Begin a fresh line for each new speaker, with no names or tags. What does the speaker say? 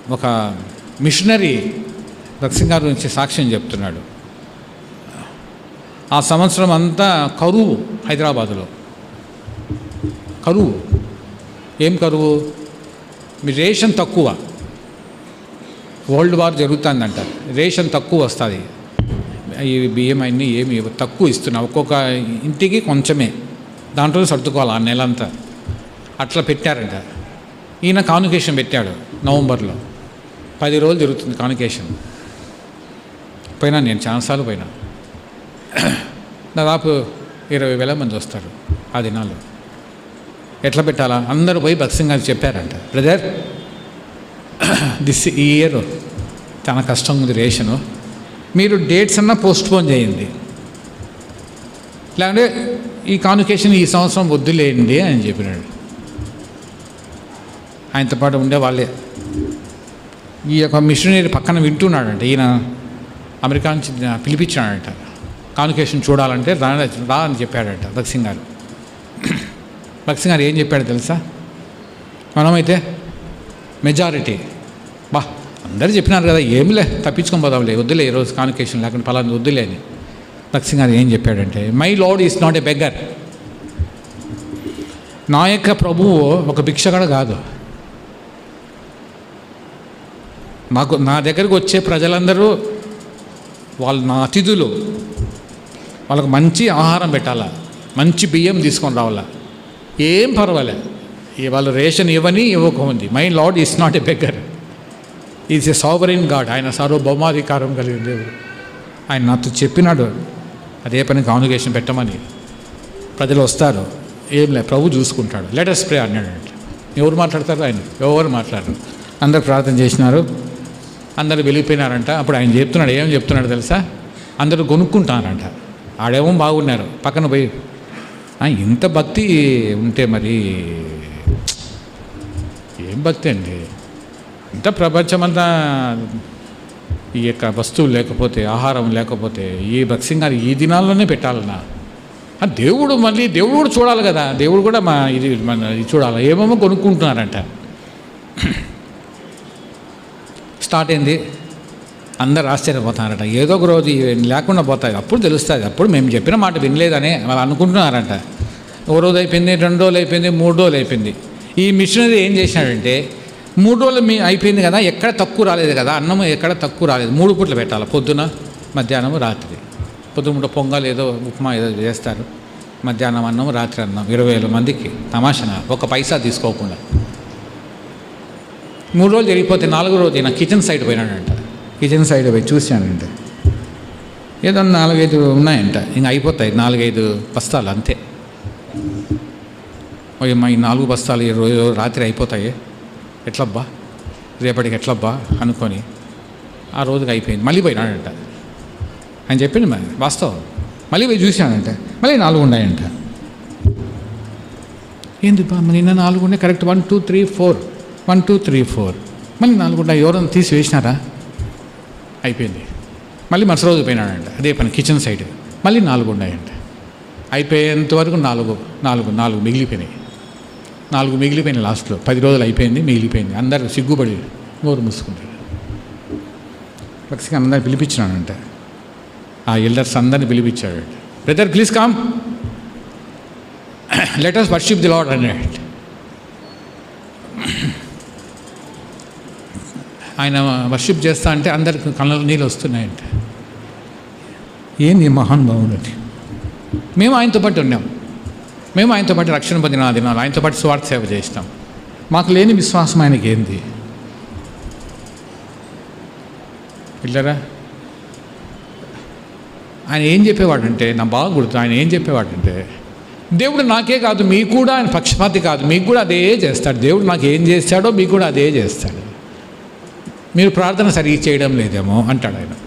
ఒక మిషనరీ భక్సింగ్ గారి గురించి సాక్ష్యం చెప్తున్నాడు ఆ సంవత్సరం అంతా కరువు హైదరాబాదులో కరువు ఏం కరువు మీ రేషన్ తక్కువ వరల్డ్ వార్ జరుగుతుందంట రేషన్ తక్కువ వస్తుంది ఈ బియ్యం అన్నీ ఏమి తక్కువ ఇస్తున్నా ఒక్కొక్క ఇంటికి కొంచెమే దాంట్లో సర్దుకోవాలి ఆ నెలంతా అట్లా పెట్టారంట ఈయన కాన్యుకేషన్ పెట్టాడు నవంబర్లో పది రోజులు జరుగుతుంది కాన్యుకేషన్ పోయినా నేను చాలాసార్లు పోయినా దాదాపు ఇరవై వేల మంది వస్తారు ఆ దినాల్లో ఎట్లా పెట్టాలా అందరూ పోయి భక్సింగ్ గారు చెప్పారంట బ్రదర్ దిస్ ఈ ఇయర్ చాలా కష్టం ఉంది రేషను మీరు డేట్స్ అన్నా పోస్ట్పోన్ చేయండి లేకుంటే ఈ కాన్యుకేషన్ ఈ సంవత్సరం వద్దులేండి అని చెప్పినాడు ఆయనతో పాటు ఉండే వాళ్ళే ఈ యొక్క మిషనరీ పక్కన వింటున్నాడంట ఈయన అమెరికా నుంచి పిలిపించాడంట కాన్యుకేషన్ చూడాలంటే రా రా అని చెప్పాడంట భక్సింగ్ గారు భక్సింగ్ గారు ఏం చెప్పాడు తెలుసా మనమైతే మెజారిటీ బా అందరూ చెప్పినారు కదా ఏమిలే తప్పించుకొని పోదాంలే వద్దులే ఈరోజు కాన్యుకేషన్ లేకుండా పలానా వద్దులే అని భక్సింగ్ గారు ఏం చెప్పాడంటే my lord is not a beggar నా యొక్క ప్రభువు ఒక భిక్షగాడు కాదు నాకు నా దగ్గరకు వచ్చే ప్రజలందరూ వాళ్ళు నా అతిథులు వాళ్ళకు మంచి ఆహారం పెట్టాలా మంచి బియ్యం తీసుకొని రావాలా ఏం పర్వాలే ఈ వాళ్ళు రేషన్ ఇవ్వని ఇవ్వకముంది my lord is not a beggar is a sovereign god ఆయన సార్వభౌమాధికారం కలిగిన దేవుడు ఆయన నాతో చెప్పినాడు అదే పని కాన్యుగేషన్ పెట్టమని ప్రజలు వస్తారు ఏం లే ప్రభు చూసుకుంటాడు లెటర్స్ ప్రే అన్నాడు ఎవరు మాట్లాడతారు ఆయన ఎవరు మాట్లాడరు అందరు ప్రార్థన చేసినారు అందరు వెళ్ళిపోయినారంట అప్పుడు ఆయన చెప్తున్నాడు ఏం చెప్తున్నాడు తెలుసా అందరూ కొనుక్కుంటారంట ఆడేమో బాగున్నారు పక్కన పోయి "ఆ, ఇంత భక్తి ఉంటే మరి ఏం భక్తి అండి ఇంత ప్రపంచమంతా ఈ యొక్క వస్తువులు లేకపోతే ఆహారం లేకపోతే ఈ భక్సింగ్ గారు ఈ దినాల్లోనే పెట్టాలన్నా ఆ దేవుడు మళ్ళీ దేవుడు కూడా చూడాలి కదా దేవుడు కూడా మా ఇది మన ఇది చూడాలి ఏమేమో కొనుక్కుంటున్నారంట స్టార్ట్ అయింది అందరు ఆశ్చర్యపోతున్నారట ఏదో ఒక రోజు ఇవి లేకుండా పోతాయి అప్పుడు తెలుస్తుంది అప్పుడు మేము చెప్పిన మాట వినలేదని వాళ్ళు అనుకుంటున్నారంట ఓ రోజు అయిపోయింది రెండు రోజులు అయిపోయింది మూడు రోజులు అయిపోయింది ఈ మిషనరీ ఏం చేసినాడంటే మూడు రోజులు మీ అయిపోయింది కదా ఎక్కడ తక్కువ రాలేదు కదా అన్నం ఎక్కడ తక్కువ రాలేదు మూడు పూట్లు పెట్టాలి పొద్దున మధ్యాహ్నం రాత్రి పొద్దున పొంగల్ ఏదో ఉప్మా ఏదో చేస్తారు మధ్యాహ్నం అన్నం రాత్రి అన్నం ఇరవై వేల మందికి తమాషన ఒక పైసా తీసుకోకుండా మూడు రోజులు జరిగిపోతే నాలుగో రోజు ఈయన కిచెన్ సైడ్ పోయినాడంట కిచెన్ సైడ్ పోయి చూశానంట ఏదో నాలుగైదు ఉన్నాయంట ఇంకా అయిపోతాయి నాలుగైదు బస్తాలు అంతే ఓయమ్మా ఈ నాలుగు బస్తాలు ఈ రోజు రాత్రి అయిపోతాయి ఎట్లబ్బా రేపటికి ఎట్లబ్బా అనుకొని ఆ రోజుకి అయిపోయింది మళ్ళీ పోయినాడంట ఆయన చెప్పింది మరి వాస్తవం మళ్ళీ పోయి చూశానంట మళ్ళీ నాలుగు ఉన్నాయంట ఏంది బా మరి నిన్న నాలుగు ఉన్నాయి correct one two three four one two three four మళ్ళీ నాలుగు ఉన్నాయి ఎవరైనా తీసి వేసినారా అయిపోయింది మళ్ళీ మరుసటి రోజు పోయినాడంట అదే పని కిచెన్ సైడ్ మళ్ళీ నాలుగు ఉన్నాయంట అయిపోయేంత వరకు నాలుగు నాలుగు నాలుగు మిగిలిపోయినాయి నాలుగు మిగిలిపోయినాయి లాస్ట్లో పది రోజులు అయిపోయింది మిగిలిపోయింది అందరు సిగ్గుపడి నోరు మూసుకుంటారు పక్షిగా అందరిని పిలిపించినాడంట ఆ ఎల్డర్స్ అందరిని పిలిపించాడు brother please calm let us worship the lord అన్నాడు ఆయన వర్షిప్ చేస్తా అంటే అందరికి కళ్ళ నీళ్ళు వస్తున్నాయంట ఏంది మహానుభావుడు అది మేము ఆయనతో పాటు ఉన్నాం మేము ఆయనతో పాటు రక్షణ పొందిన ఆ దినాలు ఆయనతో పాటు స్వార్థ సేవ చేసినాం మాకు లేని విశ్వాసం ఆయనకి ఏంది పిల్లరా ఆయన ఏం చెప్పేవాడంటే నా బాగా గుర్తు ఆయన ఏం చెప్పేవాడంటే దేవుడు నాకే కాదు మీకు కూడా ఆయన పక్షపాతి కాదు మీకు కూడా అదే చేస్తాడు దేవుడు నాకు ఏం చేస్తాడో మీకు కూడా అదే చేస్తాడు మీరు ప్రార్థన సరిగ్గా చేయడం లేదేమో అంటాడు ఆయన